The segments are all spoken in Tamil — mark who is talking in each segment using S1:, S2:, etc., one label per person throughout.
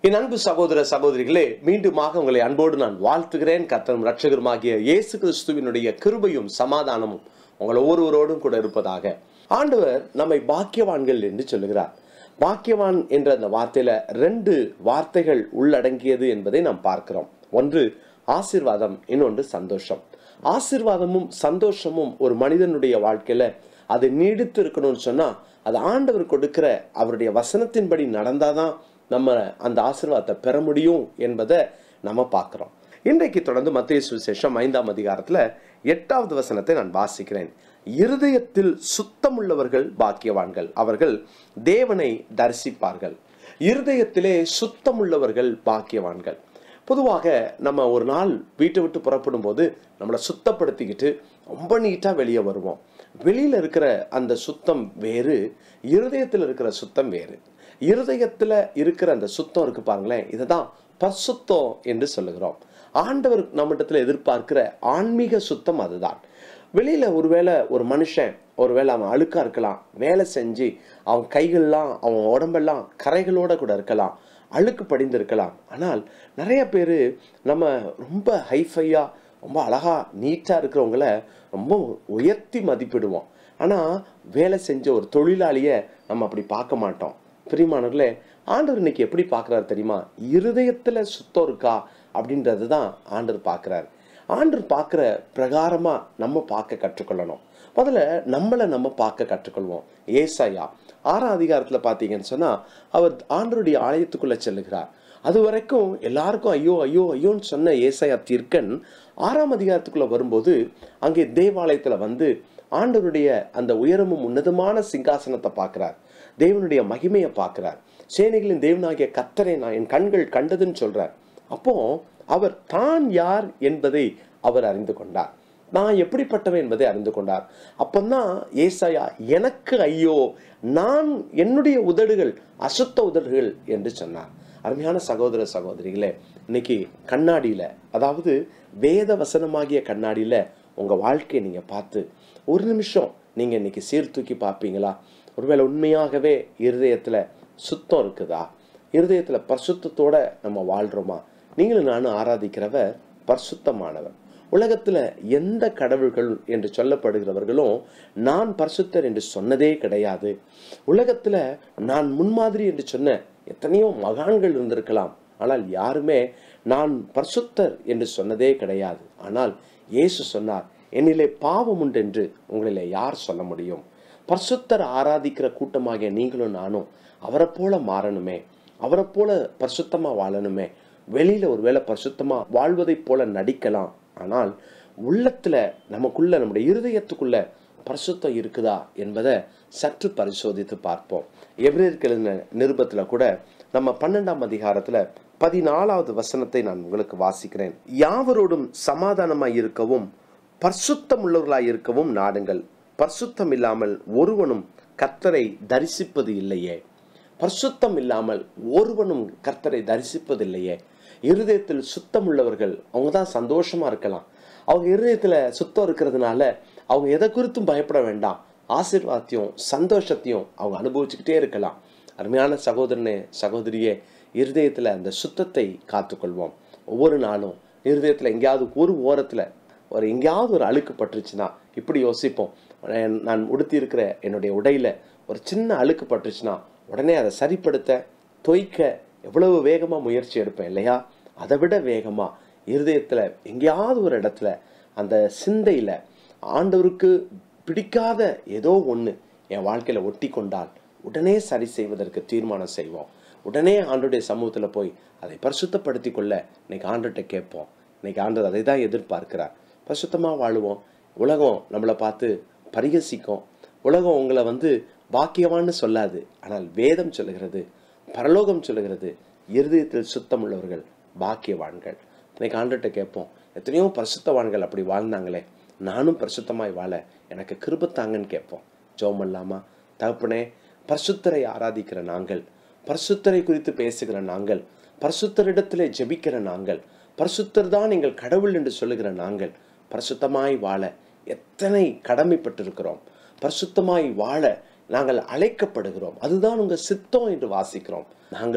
S1: என் அன்பு சகோதர சகோதரிகளே மீண்டுமாக உங்களை அன்போடு நான் வாழ்த்துகிறேன் கர்த்தரும் ரட்சகருமாகிய இயேசு கிறிஸ்துவினுடைய கிருபையும் சமாதானமும் உங்கள் ஒவ்வொருவரோடும் கூட இருப்பதாக ஆண்டவர் நம்மை பாக்கியவான்கள் என்று சொல்லுகிறார் பாக்கியவான் என்ற அந்த வார்த்தையில ரெண்டு வார்த்தைகள் உள்ளடங்கியது என்பதை நாம் பார்க்கிறோம் ஒன்று ஆசீர்வாதம் இன்னொன்று சந்தோஷம் ஆசீர்வாதமும் சந்தோஷமும் ஒரு மனிதனுடைய வாழ்க்கையில அது நீடித்து இருக்கணும்னு சொன்னா அது ஆண்டவர் கொடுக்கிற அவருடைய வசனத்தின்படி நடந்தாதான் நம்ம அந்த ஆசீர்வாதத்தை பெற முடியும் என்பதை நம்ம பார்க்கிறோம் இன்றைக்கு தொடர்ந்து மத்திய சுவிசேஷம் ஐந்தாம் அதிகாரத்துல எட்டாவது வசனத்தை நான் வாசிக்கிறேன் இருதயத்தில் சுத்தமுள்ளவர்கள் பாக்கியவான்கள் அவர்கள் தேவனை தரிசிப்பார்கள் இருதயத்திலே சுத்தமுள்ளவர்கள் பாக்கியவான்கள் பொதுவாக நம்ம ஒரு நாள் வீட்டை விட்டு புறப்படும் போது நம்மளை சுத்தப்படுத்திக்கிட்டு ரொம்ப நீட்டாக வெளியே வருவோம் வெளியில் இருக்கிற அந்த சுத்தம் வேறு இருதயத்தில் இருக்கிற சுத்தம் வேறு இருதயத்தில் இருக்கிற அந்த சுத்தம் இருக்கு பாருங்களேன் இதை தான் பசுத்தம் என்று சொல்லுகிறோம் ஆண்டவர் நம்மிடத்தில் எதிர்பார்க்கிற ஆன்மீக சுத்தம் அதுதான் வெளியில் ஒருவேளை ஒரு மனுஷன் ஒருவேளை அவன் அழுக்கா இருக்கலாம் வேலை செஞ்சு அவன் கைகள்லாம் அவன் உடம்பெல்லாம் கரைகளோட கூட இருக்கலாம் அழுக்கு படிந்து இருக்கலாம் ஆனால் நிறைய பேர் நம்ம ரொம்ப ஹைஃபையாக ரொம்ப அழகாக நீட்டாக இருக்கிறவங்கள ரொம்ப உயர்த்தி மதிப்பிடுவோம் ஆனால் வேலை செஞ்ச ஒரு தொழிலாளியை நம்ம அப்படி பார்க்க மாட்டோம் பிரிமானவர்களே ஆண்டவர் இன்னைக்கு எப்படி பார்க்குறாரு தெரியுமா இருதயத்தில் சுத்தம் இருக்கா அப்படின்றது தான் ஆண்டவர் பார்க்குறாரு ஆண்டவர் பார்க்குற பிரகாரமாக நம்ம பார்க்க கற்றுக்கொள்ளணும் முதல்ல நம்மளை நம்ம பார்க்க கற்றுக்கொள்வோம் ஏசாயா ஆறாம் அதிகாரத்தில் பார்த்தீங்கன்னு சொன்னால் அவர் ஆண்டருடைய ஆலயத்துக்குள்ளே செல்லுகிறார் அது வரைக்கும் எல்லாருக்கும் ஐயோ ஐயோ ஐயோன்னு சொன்ன ஏசாயா தீர்க்கன் ஆறாம் அதிகாரத்துக்குள்ளே வரும்போது அங்கே தேவாலயத்தில் வந்து ஆண்டவருடைய அந்த உயரமும் உன்னதமான சிங்காசனத்தை பார்க்குறார் தேவனுடைய மகிமையை பார்க்குறார் சேனைகளின் தேவனாகிய கத்தரை நான் என் கண்கள் கண்டதுன்னு சொல்றார் அப்போ அவர் தான் யார் என்பதை அவர் அறிந்து கொண்டார் நான் எப்படிப்பட்டவன் என்பதை அறிந்து கொண்டார் அப்பந்தான் ஏசாயா எனக்கு ஐயோ நான் என்னுடைய உதடுகள் அசுத்த உதடுகள் என்று சொன்னார் அருமையான சகோதர சகோதரிகளே இன்னைக்கு கண்ணாடியில அதாவது வேத வசனமாகிய கண்ணாடியில உங்க வாழ்க்கையை நீங்க பார்த்து ஒரு நிமிஷம் நீங்க இன்னைக்கு சீர்தூக்கி பார்ப்பீங்களா ஒருவேளை உண்மையாகவே இருதயத்துல சுத்தம் இருக்குதா இருதயத்துல பரிசுத்தத்தோட நம்ம வாழ்றோமா நீங்களும் நானும் ஆராதிக்கிறவர் பரிசுத்தமானவர் உலகத்துல எந்த கடவுள்கள் என்று சொல்லப்படுகிறவர்களும் நான் பரிசுத்தர் என்று சொன்னதே கிடையாது உலகத்துல நான் முன்மாதிரி என்று சொன்ன எத்தனையோ மகான்கள் இருந்திருக்கலாம் ஆனால் யாருமே நான் பரிசுத்தர் என்று சொன்னதே கிடையாது ஆனால் இயேசு சொன்னார் என்னிலே பாவம் உண்டென்று உங்களிலே யார் சொல்ல முடியும் பரிசுத்தர் ஆராதிக்கிற கூட்டமாகிய நீங்களும் நானும் அவரை போல மாறணுமே அவரை போல பரிசுத்தமா வாழணுமே வெளியில ஒருவேளை பரிசுத்தமா வாழ்வதைப் போல நடிக்கலாம் ஆனால் உள்ளத்துல நமக்குள்ள நம்முடைய இருதயத்துக்குள்ள பரிசுத்தம் இருக்குதா என்பதை சற்று பரிசோதித்து பார்ப்போம் எவ்ரேற்கு எழுதின நிருபத்துல கூட நம்ம பன்னெண்டாம் அதிகாரத்துல பதினாலாவது வசனத்தை நான் உங்களுக்கு வாசிக்கிறேன் யாவரோடும் சமாதானமாய் இருக்கவும் பரிசுத்தம் உள்ளவர்களாய் இருக்கவும் நாடுங்கள் பரிசுத்தம் இல்லாமல் ஒருவனும் கர்த்தரை தரிசிப்பது இல்லையே பரிசுத்தம் இல்லாமல் ஒருவனும் கர்த்தரை தரிசிப்பதில்லையே இருதயத்தில் சுத்தம் உள்ளவர்கள் அவங்க தான் சந்தோஷமா இருக்கலாம் அவங்க இருதயத்துல சுத்தம் இருக்கிறதுனால அவங்க எதை குறித்தும் பயப்பட வேண்டாம் ஆசீர்வாதத்தையும் சந்தோஷத்தையும் அவங்க அனுபவிச்சுக்கிட்டே இருக்கலாம் அருமையான சகோதரனே சகோதரியே இருதயத்துல அந்த சுத்தத்தை காத்துக்கொள்வோம் ஒவ்வொரு நாளும் இருதயத்துல எங்கேயாவது ஒரு ஓரத்துல ஒரு எங்கேயாவது ஒரு அழுக்கு பட்டுருச்சுன்னா இப்படி யோசிப்போம் நான் நான் உடுத்தி இருக்கிற என்னுடைய உடையில ஒரு சின்ன அழுக்கு பட்டுருச்சுன்னா உடனே அதை சரிப்படுத்த தொய்க்க எவ்வளவு வேகமாக முயற்சி எடுப்பேன் இல்லையா அதை விட வேகமாக இருதயத்தில் எங்கேயாவது ஒரு இடத்துல அந்த சிந்தையில் ஆண்டவருக்கு பிடிக்காத ஏதோ ஒன்று என் வாழ்க்கையில் ஒட்டி கொண்டால் உடனே சரி செய்வதற்கு தீர்மானம் செய்வோம் உடனே ஆண்டுடைய சமூகத்தில் போய் அதை பரிசுத்தப்படுத்தி கொள்ள இன்னைக்கு ஆண்டுகிட்ட கேட்போம் இன்னைக்கு ஆண்டவர் அதை தான் எதிர்பார்க்கிறார் பரிசுத்தமாக வாழுவோம் உலகம் நம்மளை பார்த்து பரிகசிக்கும் உலகம் உங்களை வந்து பாக்கியவான்னு சொல்லாது ஆனால் வேதம் சொல்லுகிறது பரலோகம் சொல்லுகிறது இருதயத்தில் சுத்தம் உள்ளவர்கள் பாக்கியவான்கள் இன்னைக்கு ஆண்டுகிட்ட கேட்போம் எத்தனையோ பரிசுத்தவான்கள் அப்படி வாழ்ந்தாங்களே நானும் பரிசுத்தமாய் வாழ எனக்கு கிருபத்தாங்கன்னு கேட்போம் ஜோம் இல்லாமா தகப்பனே பரிசுத்தரை ஆராதிக்கிற நாங்கள் பரிசுத்தரை குறித்து பேசுகிற நாங்கள் பரிசுத்தரிடத்திலே ஜெபிக்கிற நாங்கள் பரிசுத்தர் தான் எங்கள் கடவுள் என்று சொல்லுகிற நாங்கள் பரிசுத்தமாய் வாழ எத்தனை கடமைப்பட்டிருக்கிறோம் பரிசுத்தமாய் வாழ நாங்கள் அழைக்கப்படுகிறோம் அதுதான் உங்க சித்தம் என்று வாசிக்கிறோம் நாங்களும்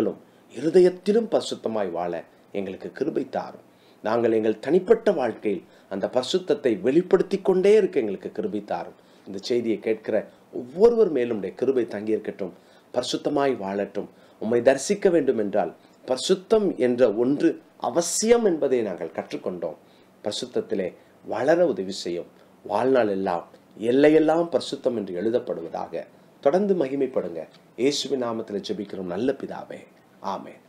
S1: இருதயத்திலும் பரிசுத்தமாய் வாழ எங்களுக்கு கிருபை தாரும் நாங்கள் எங்கள் தனிப்பட்ட வாழ்க்கையில் அந்த பரிசுத்தத்தை வெளிப்படுத்தி கொண்டே இருக்க எங்களுக்கு கிருபை தாரும் இந்த செய்தியை கேட்கிற ஒவ்வொருவர் மேலும் உடைய கிருபை தங்கியிருக்கட்டும் பரிசுத்தமாய் வாழட்டும் உம்மை தரிசிக்க வேண்டும் என்றால் பரிசுத்தம் என்ற ஒன்று அவசியம் என்பதை நாங்கள் கற்றுக்கொண்டோம் பரிசுத்தத்திலே வளர உதவி செய்யும் வாழ்நாள் எல்லாம் எல்லையெல்லாம் பரிசுத்தம் என்று எழுதப்படுவதாக தொடர்ந்து மகிமைப்படுங்க இயேசுவின் நாமத்தில் ஜெபிக்கிறோம் நல்ல பிதாவே ஆமென்